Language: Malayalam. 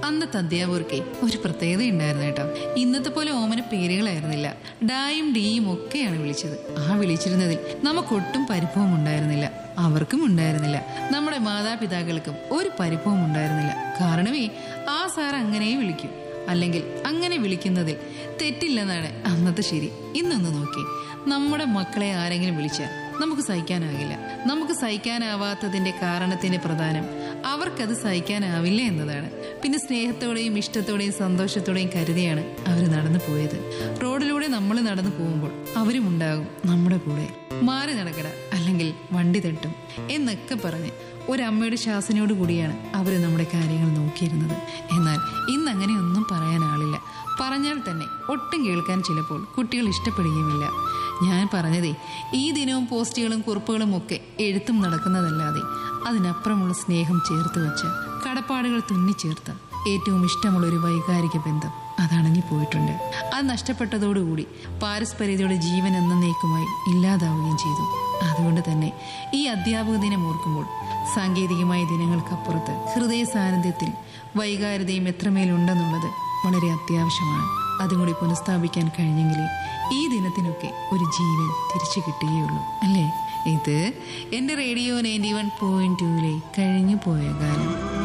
അന്നത്തെ അധ്യാപകർക്ക് ഒരു പ്രത്യേകത ഉണ്ടായിരുന്നു കേട്ടോ ഇന്നത്തെ പോലെ ഓമന പേരുകളായിരുന്നില്ല ഡായും ഡിയും ഒക്കെയാണ് വിളിച്ചത് ആ വിളിച്ചിരുന്നതിൽ നമുക്കൊട്ടും പരിഭവം ഉണ്ടായിരുന്നില്ല അവർക്കും ഉണ്ടായിരുന്നില്ല നമ്മുടെ മാതാപിതാക്കൾക്കും ഒരു പരിഭവം ഉണ്ടായിരുന്നില്ല കാരണമേ ആ സാർ അങ്ങനെ വിളിക്കും അല്ലെങ്കിൽ അങ്ങനെ വിളിക്കുന്നതിൽ തെറ്റില്ലെന്നാണ് അന്നത്തെ ശരി ഇന്നൊന്ന് നോക്കി നമ്മുടെ മക്കളെ ആരെങ്കിലും വിളിച്ചാൽ നമുക്ക് സഹിക്കാനാകില്ല നമുക്ക് സഹിക്കാനാവാത്തതിന്റെ കാരണത്തിന്റെ പ്രധാനം അവർക്കത് സഹിക്കാനാവില്ല എന്നതാണ് പിന്നെ സ്നേഹത്തോടെയും ഇഷ്ടത്തോടെയും സന്തോഷത്തോടെയും കരുതിയാണ് അവർ നടന്നു പോയത് റോഡിലൂടെ നമ്മൾ നടന്നു പോകുമ്പോൾ അവരും ഉണ്ടാകും നമ്മുടെ കൂടെ മാറി നടക്കട അല്ലെങ്കിൽ വണ്ടി തട്ടും എന്നൊക്കെ പറഞ്ഞ് ഒരമ്മയുടെ ശാസനയോട് കൂടിയാണ് അവർ നമ്മുടെ കാര്യങ്ങൾ നോക്കിയിരുന്നത് എന്നാൽ ഇന്ന് അങ്ങനെയൊന്നും പറയാൻ ആളില്ല പറഞ്ഞാൽ തന്നെ ഒട്ടും കേൾക്കാൻ ചിലപ്പോൾ കുട്ടികൾ ഇഷ്ടപ്പെടുകയുമില്ല ഞാൻ പറഞ്ഞതേ ഈ ദിനവും പോസ്റ്റുകളും കുറിപ്പുകളും ഒക്കെ എഴുത്തും നടക്കുന്നതല്ലാതെ അതിനപ്പുറമുള്ള സ്നേഹം ചേർത്ത് വെച്ച് കടപ്പാടുകൾ തുന്നിച്ചേർത്ത ഏറ്റവും ഇഷ്ടമുള്ള ഒരു വൈകാരിക ബന്ധം അതണങ്ങി പോയിട്ടുണ്ട് അത് നഷ്ടപ്പെട്ടതോടുകൂടി പാരസ്പര്യതയുടെ ജീവൻ എന്നേക്കുമായി ഇല്ലാതാവുകയും ചെയ്തു അതുകൊണ്ട് തന്നെ ഈ അധ്യാപക ദിനം ഓർക്കുമ്പോൾ സാങ്കേതികമായ ദിനങ്ങൾക്കപ്പുറത്ത് ഹൃദയ സാന്നിധ്യത്തിൽ വൈകാരികതയും എത്രമേലുണ്ടെന്നുള്ളത് വളരെ അത്യാവശ്യമാണ് അതും കൂടി പുനഃസ്ഥാപിക്കാൻ കഴിഞ്ഞെങ്കിലേ ഈ ദിനത്തിനൊക്കെ ഒരു ജീവൻ തിരിച്ചു കിട്ടുകയുള്ളൂ അല്ലേ ഇത് എൻ്റെ റേഡിയോ നയൻറ്റി വൺ പോയിന്റ് ടൂവിലെ കഴിഞ്ഞു പോയ കാലം